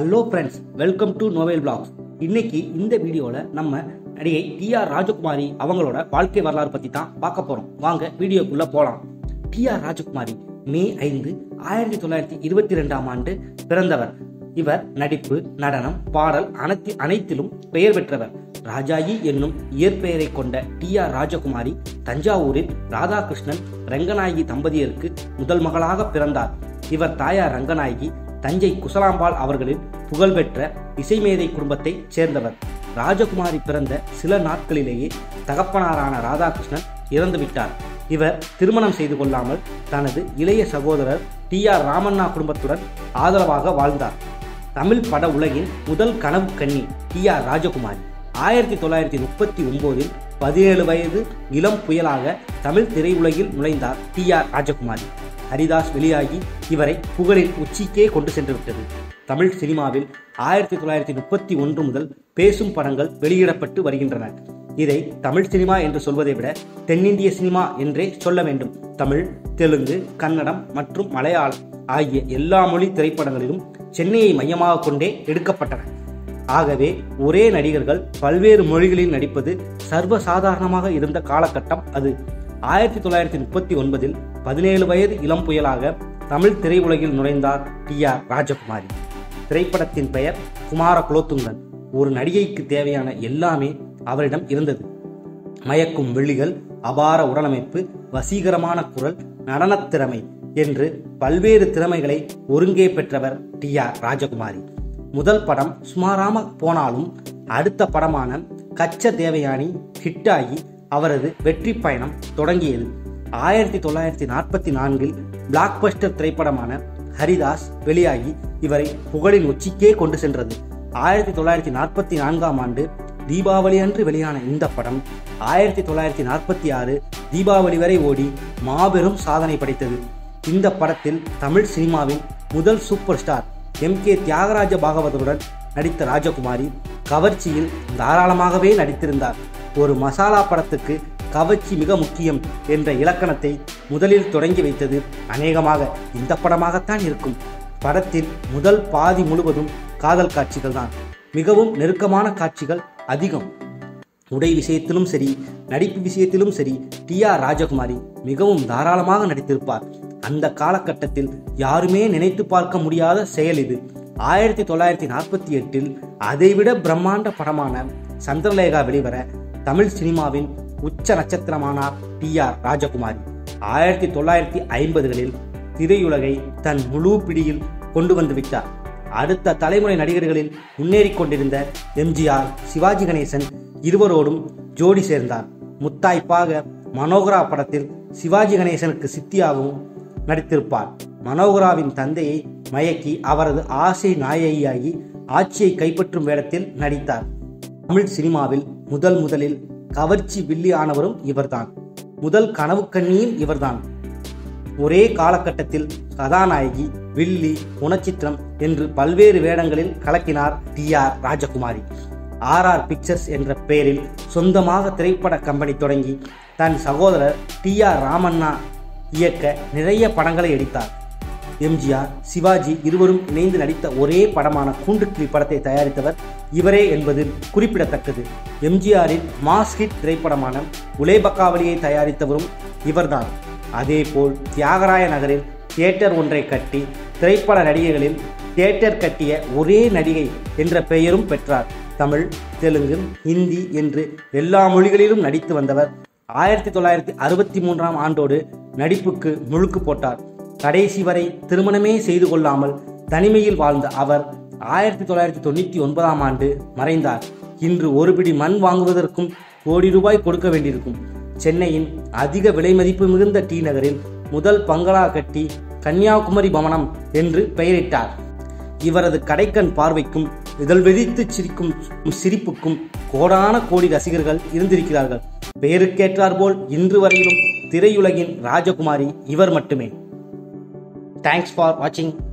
hello friends welcome to novel blogs இன்னைக்கு இந்த வீடியோவில் நம்ம நடிகை டி ஆர் ராஜகுமாரி அவங்களோட வாழ்க்கை வரலாறு பற்றி தான் பார்க்க போகிறோம் வாங்க வீடியோக்குள்ளே போகலாம் டி ஆர் ராஜகுமாரி மே ஐந்து ஆயிரத்தி தொள்ளாயிரத்தி இருபத்தி ரெண்டாம் ஆண்டு பிறந்தவர் இவர் நடிப்பு நடனம் பாடல் அனைத்து அனைத்திலும் பெயர் பெற்றவர் ராஜாயி என்னும் இயற்பெயரை கொண்ட டி ஆர் ராஜகுமாரி தஞ்சாவூரில் ராதாகிருஷ்ணன் ரங்கநாயகி தம்பதியருக்கு முதல் மகளாக பிறந்தார் இவர் தாயார் ரங்கநாயகி தஞ்சை குசலாம்பாள் அவர்களின் புகழ்பெற்ற இசைமேதை குடும்பத்தைச் சேர்ந்தவர் ராஜகுமாரி பிறந்த சில நாட்களிலேயே தகப்பனாரான ராதாகிருஷ்ணன் இறந்துவிட்டார் இவர் திருமணம் செய்து கொள்ளாமல் தனது இளைய சகோதரர் டி ஆர் ராமண்ணா குடும்பத்துடன் ஆதரவாக வாழ்ந்தார் தமிழ் பட உலகின் முதல் கனவு கன்னி டி ஆர் ராஜகுமாரி ஆயிரத்தி தொள்ளாயிரத்தி முப்பத்தி ஒன்பதில் பதினேழு வயது இளம் புயலாக தமிழ் திரையுலகில் நுழைந்தார் டி ஆர் ராஜகுமாரி ஹரிதாஸ் வெளியாகி இவரை புகழின் உச்சிக்கே கொண்டு சென்று விட்டது தமிழ் சினிமாவில் ஆயிரத்தி தொள்ளாயிரத்தி முப்பத்தி ஒன்று முதல் பேசும் படங்கள் வெளியிடப்பட்டு வருகின்றன இதை தமிழ் சினிமா என்று சொல்வதை விட தென்னிந்திய சினிமா என்றே சொல்ல வேண்டும் தமிழ் தெலுங்கு கன்னடம் மற்றும் மலையாளம் ஆகிய எல்லா மொழி திரைப்படங்களிலும் சென்னையை மையமாக கொண்டே எடுக்கப்பட்டன ஆகவே ஒரே நடிகர்கள் பல்வேறு மொழிகளில் நடிப்பது சர்வசாதாரணமாக இருந்த காலகட்டம் அது ஆயிரத்தி தொள்ளாயிரத்தி முப்பத்தி ஒன்பதில் பதினேழு வயது இளம் புயலாக தமிழ் திரையுலகில் நுழைந்தார் டி ஆர் ராஜகுமாரி திரைப்படத்தின் பெயர் குமார குலோத்துங்கன் ஒரு நடிகைக்கு தேவையான எல்லாமே அவரிடம் இருந்தது மயக்கும் வெள்ளிகள் அபார உடலமைப்பு வசீகரமான குரல் நடனத் திறமை என்று பல்வேறு திறமைகளை ஒருங்கே பெற்றவர் டி ஆர் ராஜகுமாரி முதல் படம் சுமாராம போனாலும் அடுத்த படமான கச்ச தேவயானி ஹிட்டாகி அவரது வெற்றி பயணம் தொடங்கியது ஆயிரத்தி தொள்ளாயிரத்தி நாற்பத்தி நான்கில் பிளாக் பஸ்டர் திரைப்படமான ஹரிதாஸ் வெளியாகி இவரை புகழின் உச்சிக்கே கொண்டு சென்றது ஆயிரத்தி தொள்ளாயிரத்தி நாற்பத்தி நான்காம் ஆண்டு தீபாவளி அன்று வெளியான இந்த படம் ஆயிரத்தி தொள்ளாயிரத்தி நாற்பத்தி ஆறு தீபாவளி வரை ஓடி மாபெரும் சாதனை படைத்தது இந்த படத்தில் தமிழ் சினிமாவின் முதல் super star M K Thyagaraja பாகவதருடன் நடித்த ராஜகுமாரி கவர்ச்சியில் தாராளமாகவே நடித்திருந்தார் ஒரு மசாலா படத்துக்கு கவர்ச்சி மிக முக்கியம் என்ற இலக்கணத்தை முதலில் தொடங்கி வைத்தது அநேகமாக இந்த படமாகத்தான் இருக்கும் படத்தில் முதல் பாதி முழுவதும் காதல் காட்சிகள் தான் மிகவும் நெருக்கமான காட்சிகள் அதிகம் உடை விஷயத்திலும் சரி நடிப்பு விஷயத்திலும் சரி டி ஆர் ராஜகுமாரி மிகவும் தாராளமாக நடித்திருப்பார் அந்த காலகட்டத்தில் யாருமே நினைத்து பார்க்க முடியாத செயல் இது ஆயிரத்தி தொள்ளாயிரத்தி நாற்பத்தி எட்டில் அதைவிட பிரம்மாண்ட படமான சந்திரலேகா வெளிவர தமிழ் சினிமாவின் உச்ச நட்சத்திரமானார் டி ஆர் ராஜகுமாரி ஆயிரத்தி தொள்ளாயிரத்தி ஐம்பதுகளில் திரையுலகை தன் முழு பிடியில் கொண்டு வந்து விட்டார் அடுத்த தலைமுறை நடிகர்களில் முன்னேறி கொண்டிருந்த எம்ஜிஆர் சிவாஜி கணேசன் இருவரோடும் ஜோடி சேர்ந்தார் முத்தாய்ப்பாக மனோகரா படத்தில் சிவாஜி கணேசனுக்கு சித்தியாகவும் நடித்திருப்பார் மனோகராவின் தந்தையை மயக்கி அவரது ஆசை நாயகியாகி ஆட்சியை கைப்பற்றும் வேடத்தில் நடித்தார் தமிழ் சினிமாவில் முதல் முதலில் கவர்ச்சி வில்லி ஆனவரும் இவர்தான் முதல் கனவு கண்ணியும் இவர்தான் ஒரே காலகட்டத்தில் கதாநாயகி வில்லி குணச்சித்திரம் என்று பல்வேறு வேடங்களில் கலக்கினார் T R Rajakumari R R pictures என்ற பெயரில் சொந்தமாக திரைப்பட கம்பெனி தொடங்கி தன் சகோதரர் டி ஆர் ராமண்ணா இயக்க நிறைய படங்களை எடுத்தார் எம்ஜிஆர் சிவாஜி இருவரும் இணைந்து நடித்த ஒரே படமான கூண்டுக்கிளி படத்தை தயாரித்தவர் இவரே என்பது குறிப்பிடத்தக்கது எம்ஜிஆரின் மாஸ் ஹிட் திரைப்படமான உலேபக்காவலியை தயாரித்தவரும் இவர்தான் அதேபோல் தியாகராய நகரில் தியேட்டர் ஒன்றை கட்டி திரைப்பட நடிகைகளில் தியேட்டர் கட்டிய ஒரே நடிகை என்ற பெயரும் பெற்றார் தமிழ் தெலுங்கு ஹிந்தி என்று எல்லா மொழிகளிலும் நடித்து வந்தவர் ஆயிரத்தி தொள்ளாயிரத்தி அறுபத்தி மூன்றாம் ஆண்டோடு நடிப்புக்கு முழுக்கு போட்டார் கடைசி வரை திருமணமே செய்து கொள்ளாமல் தனிமையில் வாழ்ந்த அவர் ஆயிரத்தி தொள்ளாயிரத்தி தொண்ணூற்றி ஒன்பதாம் ஆண்டு மறைந்தார் இன்று ஒரு பிடி மண் வாங்குவதற்கும் கோடி ரூபாய் கொடுக்க வேண்டியிருக்கும் சென்னையின் அதிக விலை மதிப்பு மிகுந்த டி நகரில் முதல் பங்களா கட்டி கன்னியாகுமரி பவனம் என்று பெயரிட்டார் இவரது கடைக்கண் பார்வைக்கும் இதழ் வெடித்து சிரிக்கும் சிரிப்புக்கும் கோடான கோடி ரசிகர்கள் இருந்திருக்கிறார்கள் பெயருக்கேற்றாற்போல் இன்று வரையிலும் திரையுலகின் ராஜகுமாரி இவர் மட்டுமே தேங்க்ஸ் ஃபார் வாட்சிங்